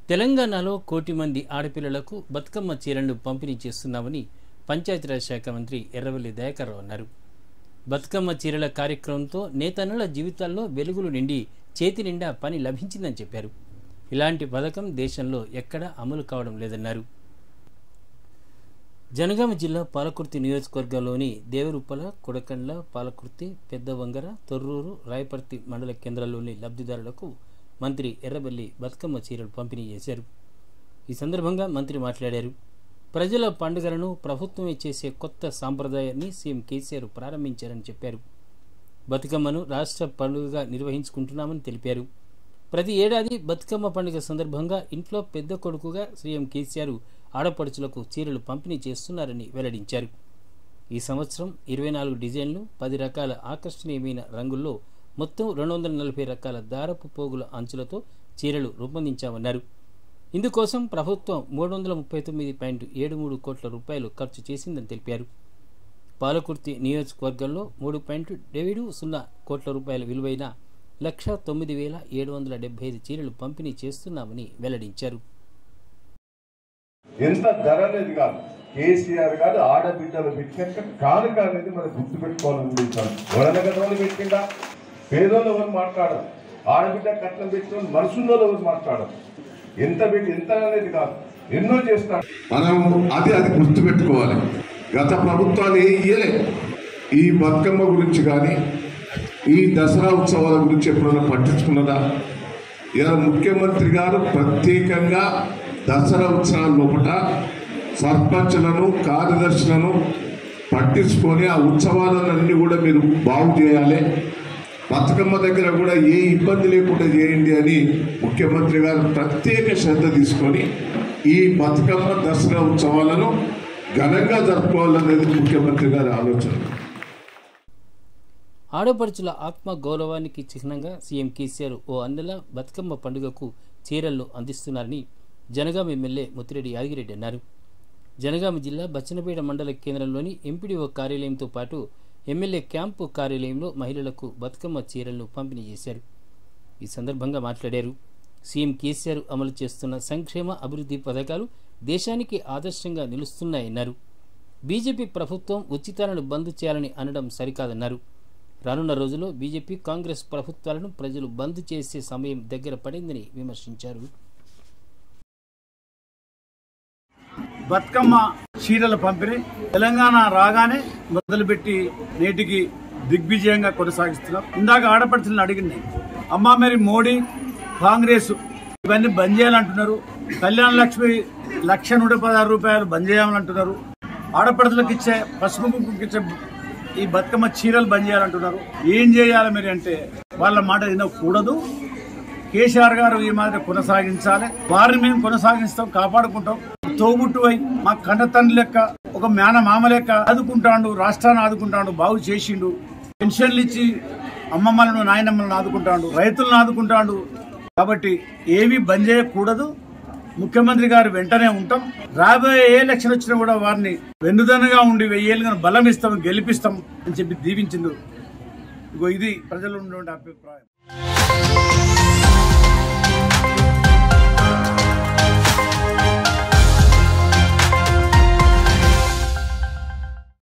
తెలంగాణలో కోటి మంది ఆడపిల్లలకు బతుకమ్మ చీరలను పంపిణీ చేస్తున్నామని పంచాయతీరాజ్ శాఖ మంత్రి ఎర్రవల్లి దయాకర్రావు అన్నారు బతుకమ్మ చీరల కార్యక్రమంతో నేతనుల జీవితాల్లో వెలుగులు నిండి చేతి నిండా పని లభించిందని చెప్పారు ఇలాంటి పథకం దేశంలో ఎక్కడా అమలు కావడం లేదన్నారు జనగామ జిల్లా పాలకుర్తి నియోజకవర్గంలోని దేవరుప్పల కొడకండ్ల పాలకుర్తి పెద్దవంగర తొర్రూరు రాయపర్తి మండల కేంద్రాల్లోని లబ్ధిదారులకు మంత్రి ఎర్రబెల్లి బతుకమ్మ చీరలు పంపిణీ చేశారు ఈ సందర్భంగా మంత్రి మాట్లాడారు ప్రజల పండుగలను ప్రభుత్వమే చేసే కొత్త సాంప్రదాయాన్ని సీఎం కేసీఆర్ ప్రారంభించారని చెప్పారు బతుకమ్మను రాష్ట్ర పండుగగా నిర్వహించుకుంటున్నామని తెలిపారు ప్రతి ఏడాది బతుకమ్మ పండుగ సందర్భంగా ఇంట్లో పెద్ద కొడుకుగా సీఎం కేసీఆర్ ఆడపడుచులకు చీరలు పంపిణీ చేస్తున్నారని వెల్లడించారు ఈ సంవత్సరం ఇరవై నాలుగు డిజైన్లు పది రకాల ఆకర్షణీయమైన రంగుల్లో మొత్తం రెండు వందల నలభై రకాల దారపు పోగుల అంచులతో చీరలు రూపొందించామన్నారు ఇందుకోసం ప్రభుత్వం మూడు వందల ముప్పై తొమ్మిది పాయింట్ ఏడు మూడు కోట్ల రూపాయలు ఖర్చు చేసిందని తెలిపారు పాలకుర్తి నియోజకవర్గంలో మూడు పాయింట్ ఏడు సున్నా కోట్ల రూపాయల విలువైన లక్ష తొమ్మిది వేల ఏడు వందల డెబ్బై ఐదు చీరలు పంపిణీ చేస్తున్నామని వెల్లడించారు ఎంత ధర అనేది కాదు కేసీఆర్ గారు ఆడబిడ్డలు పెట్టినాక కానుక అనేది మనం గుర్తు పెట్టుకోవాలని చూస్తాను ఎవరైనా కదా వాళ్ళు పెట్టిందా పేదోళ్ళు ఎవరు మాట్లాడరు ఆడబిడ్డ కట్నం పెట్టిన మనసులో ఎవరు మాట్లాడరు ఎంత పెట్టి ఎంత అనేది కాదు ఎన్నో చేస్తాడు మనం అది అది గుర్తుపెట్టుకోవాలి గత ప్రభుత్వాలు ఏ ఇయ్యలే ఈ బతుకమ్మ గురించి కానీ ఈ దసరా ఉత్సవాల గురించి ఎప్పుడైనా పట్టించుకున్నదా ఇలా ముఖ్యమంత్రి గారు ప్రత్యేకంగా దసరా ఉత్సవాల లోపల సర్పంచ్లను కార్యదర్శులను పట్టించుకొని ఆ ఉత్సవాలన్నీ కూడా మీరు బాగు చేయాలి బతుకమ్మ దగ్గర కూడా ఏ ఇబ్బంది లేకుండా చేయండి అని ముఖ్యమంత్రి గారు ప్రత్యేక శ్రద్ధ తీసుకొని ఈ బతుకమ్మ దసరా ఉత్సవాలను ఘనంగా జరుపుకోవాలనేది ముఖ్యమంత్రి గారి ఆలోచన ఆడపడుచుల ఆత్మ గౌరవానికి చిహ్నంగా సీఎం కేసీఆర్ ఓ అన్నెల బతుకమ్మ పండుగకు చీరలను అందిస్తున్నారని జనగాం ఎమ్మెల్యే ముత్తిరెడ్డి యాదగిరెడ్డి అన్నారు జనగామ జిల్లా బచ్చనపేట మండల కేంద్రంలోని ఎంపీడీఓ కార్యాలయంతో పాటు ఎమ్మెల్యే క్యాంపు కార్యాలయంలో మహిళలకు బతుకమ్మ చీరలను పంపిణీ చేశారు ఈ సందర్భంగా మాట్లాడారు సీఎం కేసీఆర్ అమలు చేస్తున్న సంక్షేమ అభివృద్ధి పథకాలు దేశానికి ఆదర్శంగా నిలుస్తున్నాయన్నారు బీజేపీ ప్రభుత్వం ఉచితాలను బంద్ చేయాలని అనడం సరికాదన్నారు రానున్న రోజుల్లో బీజేపీ కాంగ్రెస్ ప్రభుత్వాలను ప్రజలు బంద్ చేసే సమయం దగ్గర పడిందని విమర్శించారు బతుకమ్మ చీరల పంపిణీ తెలంగాణ రాగానే మొదలుపెట్టి నేటికి దిగ్విజయంగా కొనసాగిస్తున్నాం ఇందాక ఆడపడుచులను అడిగింది అమ్మా మరి మోడీ కాంగ్రెస్ ఇవన్నీ బంద్ చేయాలంటున్నారు కళ్యాణ లక్ష్మి లక్ష నూట పదహారు రూపాయలు బంద్ చేయాలంటున్నారు ఆడపడుచులకు ఇచ్చే పసుపు కుంకుమకి ఇచ్చే ఈ బతుకమ్మ చీరలు బంద్ చేయాలంటున్నారు ఏం చేయాలి మీరు అంటే వాళ్ళ మాట వినకూడదు కేసీఆర్ గారు ఈ మాదిరి కొనసాగించాలి వారిని మేము కొనసాగిస్తాం కాపాడుకుంటాం తోబుట్టు అయి మా కన్న తండ్రి లెక్క ఒక మేన మామ లెక్క ఆదుకుంటాడు రాష్ట్రాన్ని ఆదుకుంటాడు బాగు చేసిండు పెన్షన్లు ఇచ్చి అమ్మమ్మలను నాయనమ్మలను ఆదుకుంటాడు రైతులను ఆదుకుంటాడు కాబట్టి ఏమీ బంద్ చేయకూడదు ముఖ్యమంత్రి గారు వెంటనే ఉంటాం రాబోయే ఏ ఎలక్షన్ వచ్చినా కూడా వారిని వెన్నుదనగా ఉండి వెయ్యేళ్ళుగా బలం ఇస్తాం గెలిపిస్తాం అని చెప్పి దీవించింది ఇగో ఇది ప్రజలు ఉన్నటువంటి అభిప్రాయం